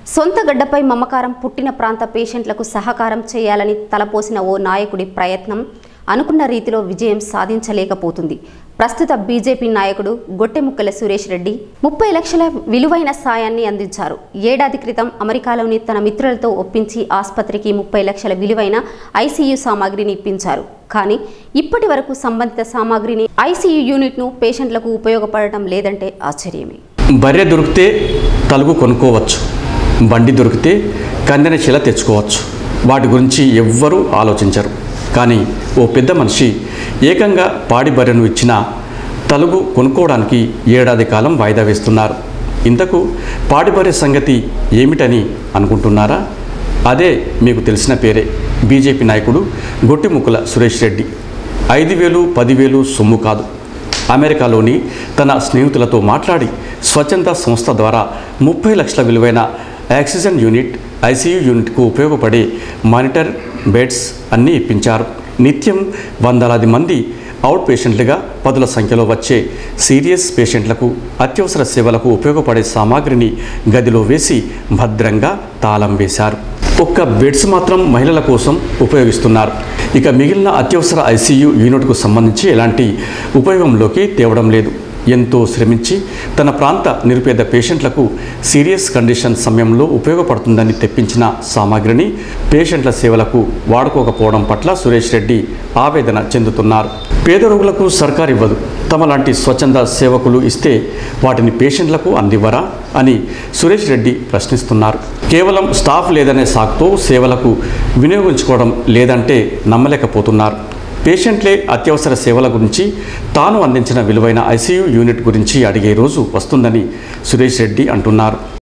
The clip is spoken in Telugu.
సొంత గడ్డపై మమకారం పుట్టిన ప్రాంత పేషెంట్లకు సహకారం చేయాలని తలపోసిన ఓ నాయకుడి ప్రయత్నం అనుకున్న రీతిలో విజయం సాధించలేకపోతుంది ప్రస్తుత బీజేపీ నాయకుడు గొట్టెముక్కల సురేష్ రెడ్డి ముప్పై లక్షల విలువైన సాయాన్ని అందించారు ఏడాది క్రితం అమెరికాలోని తన మిత్రులతో ఒప్పించి ఆసుపత్రికి ముప్పై లక్షల విలువైన ఐసీయూ సామాగ్రిని ఇప్పించారు కానీ ఇప్పటి వరకు సంబంధిత సామాగ్రిని ఐసీయూ యూనిట్ను పేషెంట్లకు ఉపయోగపడటం లేదంటే ఆశ్చర్యమే బర్రె దొరికితే తలుగు కొనుక్కోవచ్చు బండి దొరికితే కందెన శిల తెచ్చుకోవచ్చు వాటి గురించి ఎవ్వరూ ఆలోచించరు కానీ ఓ పెద్ద మనిషి ఏకంగా పాడి బర్రెను ఇచ్చిన తలుగు కొనుక్కోవడానికి ఏడాది కాలం వాయిదా వేస్తున్నారు ఇంతకు పాడి బర్రె సంగతి ఏమిటని అనుకుంటున్నారా అదే మీకు తెలిసిన పేరే బీజేపీ నాయకుడు గొట్టిముక్కుల సురేష్ రెడ్డి ఐదు వేలు పదివేలు సొమ్ము కాదు అమెరికాలోని తన స్నేహితులతో మాట్లాడి స్వచ్ఛంద సంస్థ ద్వారా ముప్పై లక్షల విలువైన ఆక్సిజన్ యూనిట్ ఐసీయూ యూనిట్కు ఉపయోగపడే మానిటర్ బెడ్స్ అన్నీ ఇప్పించారు నిత్యం వందలాది మంది అవుట్ పేషెంట్లుగా పదుల సంఖ్యలో వచ్చే సీరియస్ పేషెంట్లకు అత్యవసర సేవలకు ఉపయోగపడే సామాగ్రిని గదిలో వేసి భద్రంగా తాళం వేశారు ఒక్క బెడ్స్ మాత్రం మహిళల కోసం ఉపయోగిస్తున్నారు ఇక మిగిలిన అత్యవసర ఐసీయూ యూనిట్కు సంబంధించి ఎలాంటి ఉపయోగంలోకి తేవడం లేదు ఎంతో శ్రమించి తన ప్రాంత నిరుపేద పేషెంట్లకు సీరియస్ కండిషన్ సమయంలో ఉపయోగపడుతుందని తెప్పించిన సామాగ్రిని పేషెంట్ల సేవలకు వాడుకోకపోవడం పట్ల సురేష్ రెడ్డి ఆవేదన చెందుతున్నారు పేద రోగులకు సర్కారు ఇవ్వదు తమ లాంటి స్వచ్ఛంద సేవకులు ఇస్తే వాటిని పేషెంట్లకు అందివ్వరా అని సురేష్ రెడ్డి ప్రశ్నిస్తున్నారు కేవలం స్టాఫ్ లేదనే సాకుతో సేవలకు వినియోగించుకోవడం లేదంటే నమ్మలేకపోతున్నారు పేషెంట్లే అత్యవసర సేవల గురించి తాను అందించిన విలువైన ఐసీయూ యూనిట్ గురించి అడిగే రోజు వస్తుందని సురేష్ రెడ్డి అంటున్నారు